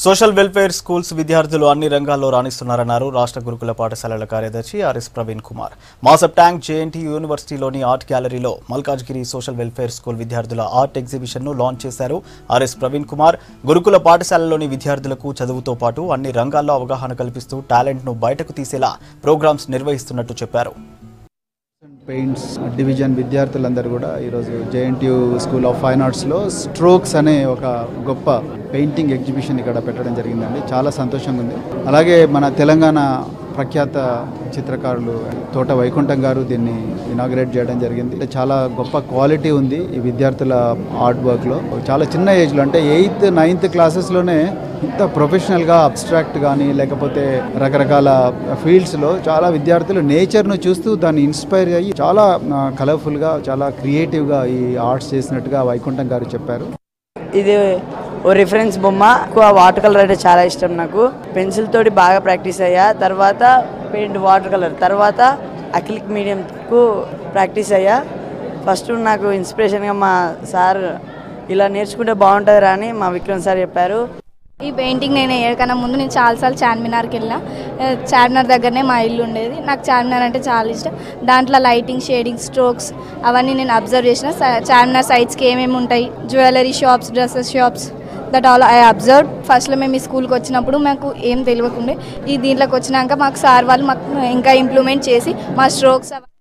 social welfare schools విద్యార్థులు అన్ని రంగాల్లో రాణిస్తున్నారన్నారు రాష్ట్ర గురుకుల పాఠశాలల కార్యదర్శి ఆర్ఎస్ ప్రవీణ్ కుమార్ మాసప్ ట్యాంక్ జేఎన్టీ యూనివర్సిటీలోని ఆర్ట్ గ్యాలరీలో మల్కాజ్గిరి సోషల్ వెల్ఫేర్ స్కూల్ విద్యార్థుల ఆర్ట్ ఎగ్జిబిషన్ను లాంచ్ చేశారు ఆర్ఎస్ ప్రవీణ్ కుమార్ గురుకుల పాఠశాలలోని విద్యార్థులకు చదువుతో పాటు అన్ని రంగాల్లో అవగాహన కల్పిస్తూ టాలెంట్ను బయటకు తీసేలా ప్రోగ్రామ్స్ నిర్వహిస్తున్నట్టు చెప్పారు పెయింట్స్ డివిజన్ విద్యార్థులందరూ కూడా ఈరోజు జేఎన్టీయూ స్కూల్ ఆఫ్ ఫైన్ ఆర్ట్స్లో స్ట్రోక్స్ అనే ఒక గొప్ప పెయింటింగ్ ఎగ్జిబిషన్ ఇక్కడ పెట్టడం జరిగిందండి చాలా సంతోషంగా ఉంది అలాగే మన తెలంగాణ ప్రఖ్యాత చిత్రకారులు తోట వైకుంఠం గారు దీన్ని ఇనాగ్రేట్ చేయడం జరిగింది చాలా గొప్ప క్వాలిటీ ఉంది ఈ విద్యార్థుల ఆర్ట్ వర్క్లో చాలా చిన్న ఏజ్లో అంటే ఎయిత్ నైన్త్ క్లాసెస్లోనే ఇంత ప్రొఫెషనల్గా అబ్స్ట్రాక్ట్ కానీ లేకపోతే రకరకాల ఫీల్డ్స్లో చాలా విద్యార్థులు నేచర్ను చూస్తూ దాన్ని ఇన్స్పైర్ అయ్యి చాలా కలర్ఫుల్గా చాలా క్రియేటివ్గా ఈ ఆర్ట్స్ చేసినట్టుగా వైకుంఠం గారు చెప్పారు ఇది ఓ రిఫరెన్స్ బొమ్మ ఎక్కువ వాటర్ కలర్ అంటే చాలా ఇష్టం నాకు పెన్సిల్ తోటి బాగా ప్రాక్టీస్ అయ్యా తర్వాత పెయింట్ వాటర్ కలర్ తర్వాత అక్లిక్ మీడియంకు ప్రాక్టీస్ అయ్యా ఫస్ట్ నాకు ఇన్స్పిరేషన్గా మా సార్ ఇలా నేర్చుకుంటే బాగుంటుంది అని మా విక్రమ్ సార్ చెప్పారు ఈ పెయింటింగ్ నేను ఏడకన్నా ముందు నేను చాలాసార్లు చార్మినార్కి వెళ్ళిన ఆ, చార్మినార్ దగ్గరనే మా ఇల్లు ఉండేది నాకు చార్మినార్ అంటే చాలా ఇష్టం దాంట్లో లైటింగ్ షేడింగ్ స్ట్రోక్స్ అవన్నీ నేను అబ్జర్వ్ చేసిన స- చార్మినార్ సైట్స్కి ఏమేమి ఉంటాయి jewellery shops dresses shops that all I observe ఫస్ట్లో మేము ఈ స్కూల్కి వచ్చినప్పుడు మాకు ఏం తెలియకుండే ఈ దీంట్లోకి వచ్చినాక మాకు సార్ వాళ్ళు మాకు ఇంకా ఇంప్రూవ్మెంట్ చేసి మా స్ట్రోక్స్